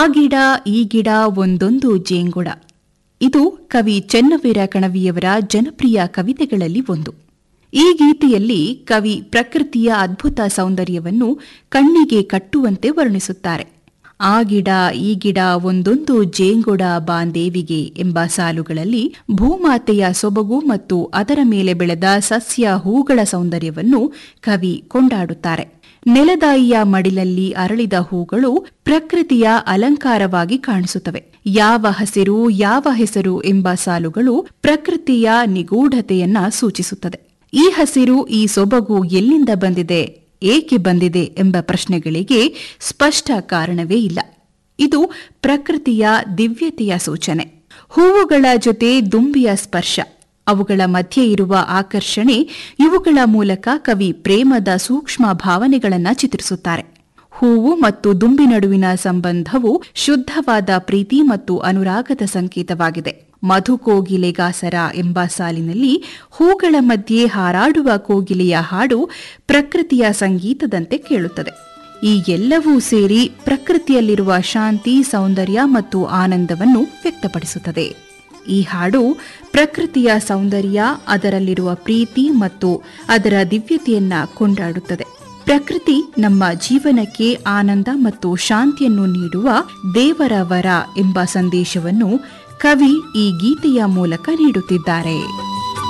ಗಿಡ ಈ ಗಿಡ ಒಂದೊಂದು ಜೇಂಗುಡ ಇದು ಕವಿ ಚೆನ್ನವೀರ ಕಣವಿಯವರ ಜನಪ್ರಿಯ ಕವಿತೆಗಳಲ್ಲಿ ಒಂದು ಈ ಗೀತೆಯಲ್ಲಿ ಕವಿ ಪ್ರಕೃತಿಯ ಅದ್ಭುತ ಸೌಂದರ್ಯವನ್ನು ಕಣ್ಣಿಗೆ ಕಟ್ಟುವಂತೆ ವರ್ಣಿಸುತ್ತಾರೆ ಆ ಗಿಡ ಈ ಗಿಡ ಒಂದೊಂದು ಜೇಂಗೊಡ ಬಾಂದೇವಿಗೆ ಎಂಬ ಸಾಲುಗಳಲ್ಲಿ ಭೂಮಾತೆಯ ಸೊಬಗು ಮತ್ತು ಅದರ ಮೇಲೆ ಬೆಳೆದ ಸಸ್ಯ ಹೂಗಳ ಸೌಂದರ್ಯವನ್ನು ಕವಿ ಕೊಂಡಾಡುತ್ತಾರೆ ನೆಲದಾಯಿಯ ಮಡಿಲಲ್ಲಿ ಅರಳಿದ ಹೂಗಳು ಪ್ರಕೃತಿಯ ಅಲಂಕಾರವಾಗಿ ಕಾಣಿಸುತ್ತವೆ ಯಾವ ಹಸಿರು ಯಾವ ಹೆಸರು ಎಂಬ ಸಾಲುಗಳು ಪ್ರಕೃತಿಯ ನಿಗೂಢತೆಯನ್ನ ಸೂಚಿಸುತ್ತದೆ ಈ ಹಸಿರು ಈ ಸೊಬಗು ಎಲ್ಲಿಂದ ಬಂದಿದೆ ಏಕೆ ಬಂದಿದೆ ಎಂಬ ಪ್ರಶ್ನೆಗಳಿಗೆ ಸ್ಪಷ್ಟ ಕಾರಣವೇ ಇಲ್ಲ ಇದು ಪ್ರಕೃತಿಯ ದಿವ್ಯತೆಯ ಸೂಚನೆ ಹೂವುಗಳ ಜೊತೆ ದುಂಬಿಯ ಸ್ಪರ್ಶ ಅವುಗಳ ಮಧ್ಯೆ ಇರುವ ಆಕರ್ಷಣೆ ಇವುಗಳ ಮೂಲಕ ಕವಿ ಪ್ರೇಮದ ಸೂಕ್ಷ್ಮ ಭಾವನೆಗಳನ್ನ ಚಿತ್ರಿಸುತ್ತಾರೆ ಹೂವು ಮತ್ತು ದುಂಬಿ ನಡುವಿನ ಸಂಬಂಧವು ಶುದ್ಧವಾದ ಪ್ರೀತಿ ಮತ್ತು ಅನುರಾಗದ ಸಂಕೇತವಾಗಿದೆ ಮಧು ಕೋಗಿಲೆಗಾಸರ ಎಂಬ ಸಾಲಿನಲ್ಲಿ ಹೂಗಳ ಮಧ್ಯೆ ಹಾರಾಡುವ ಕೋಗಿಲೆಯ ಹಾಡು ಪ್ರಕೃತಿಯ ಸಂಗೀತದಂತೆ ಕೇಳುತ್ತದೆ ಈ ಎಲ್ಲವೂ ಸೇರಿ ಪ್ರಕೃತಿಯಲ್ಲಿರುವ ಶಾಂತಿ ಸೌಂದರ್ಯ ಮತ್ತು ಆನಂದವನ್ನು ವ್ಯಕ್ತಪಡಿಸುತ್ತದೆ ಈ ಹಾಡು ಪ್ರಕೃತಿಯ ಸೌಂದರ್ಯ ಅದರಲ್ಲಿರುವ ಪ್ರೀತಿ ಮತ್ತು ಅದರ ದಿವ್ಯತೆಯನ್ನ ಕೊಂಡಾಡುತ್ತದೆ ಪ್ರಕೃತಿ ನಮ್ಮ ಜೀವನಕ್ಕೆ ಆನಂದ ಮತ್ತು ಶಾಂತಿಯನ್ನು ನೀಡುವ ದೇವರ ವರ ಎಂಬ ಸಂದೇಶವನ್ನು ಕವಿ ಈ ಗೀತೆಯ ಮೂಲಕ ನೀಡುತ್ತಿದ್ದಾರೆ